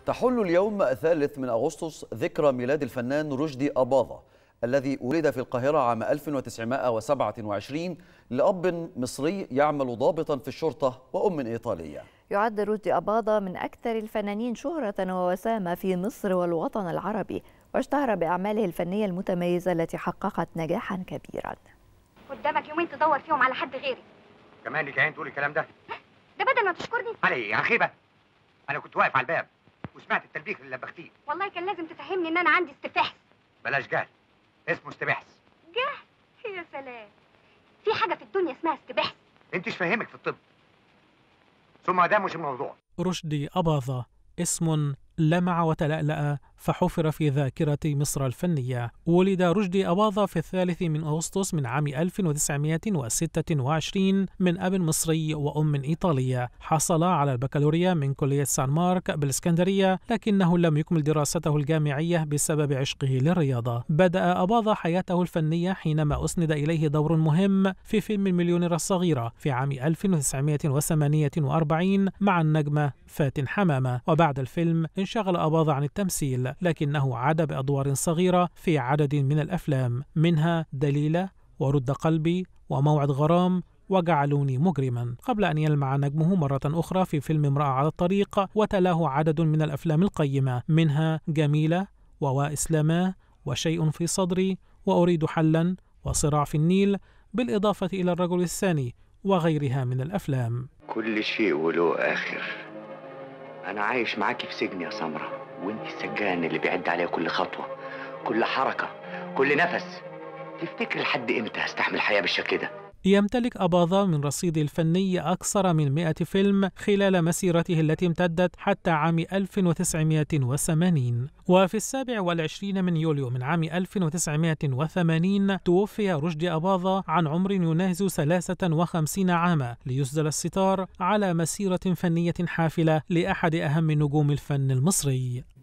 تحل اليوم الثالث من أغسطس ذكرى ميلاد الفنان رشدي أباظة الذي ولد في القاهرة عام 1927 لأب مصري يعمل ضابطا في الشرطة وأم إيطالية يعد رشدي أباظة من أكثر الفنانين شهرة ووسامة في مصر والوطن العربي واشتهر بأعماله الفنية المتميزة التي حققت نجاحا كبيرا قدامك يومين تدور فيهم على حد غيري كمان اللي جايين تقولي الكلام ده ده بدل ما تشكرني على ايه يا خيبه انا كنت واقف على الباب وسمعت التلبيخ اللي لبختيه والله كان لازم تفهمني ان انا عندي استفحص بلاش جهل اسمه استبحث جه يا سلام في حاجه في الدنيا اسمها استبحث انت مش فاهمك في الطب ثم ده مش الموضوع رشدي أباظة اسم لمع وتلألأ فحفر في ذاكرة مصر الفنية ولد رشدي أباظة في الثالث من أغسطس من عام 1926 من أب مصري وأم إيطالية حصل على البكالوريا من كلية سان مارك بالإسكندرية لكنه لم يكمل دراسته الجامعية بسبب عشقه للرياضة بدأ أباظة حياته الفنية حينما أسند إليه دور مهم في فيلم المليونيرة الصغيرة في عام 1948 مع النجمة فاتن حمامة وبعد الفيلم انشغل أباظة عن التمثيل لكنه عاد بأدوار صغيرة في عدد من الأفلام منها دليلة ورد قلبي وموعد غرام وجعلوني مجرما قبل أن يلمع نجمه مرة أخرى في فيلم امرأة على الطريق وتلاه عدد من الأفلام القيمة منها جميلة وإسلاما وشيء في صدري وأريد حلا وصراع في النيل بالإضافة إلى الرجل الثاني وغيرها من الأفلام كل شيء وله آخر أنا عايش معاكي في سجن يا سمرة وانت السجان اللي بيعد عليا كل خطوة كل حركة كل نفس تفتكر لحد امتى هستحمل حياة بالشكل ده يمتلك أباظة من رصيده الفني أكثر من 100 فيلم خلال مسيرته التي امتدت حتى عام 1980 وفي السابع والعشرين من يوليو من عام 1980 توفي رشدي أباظة عن عمر يناهز 53 عاما ليسدل الستار على مسيرة فنية حافلة لأحد أهم نجوم الفن المصري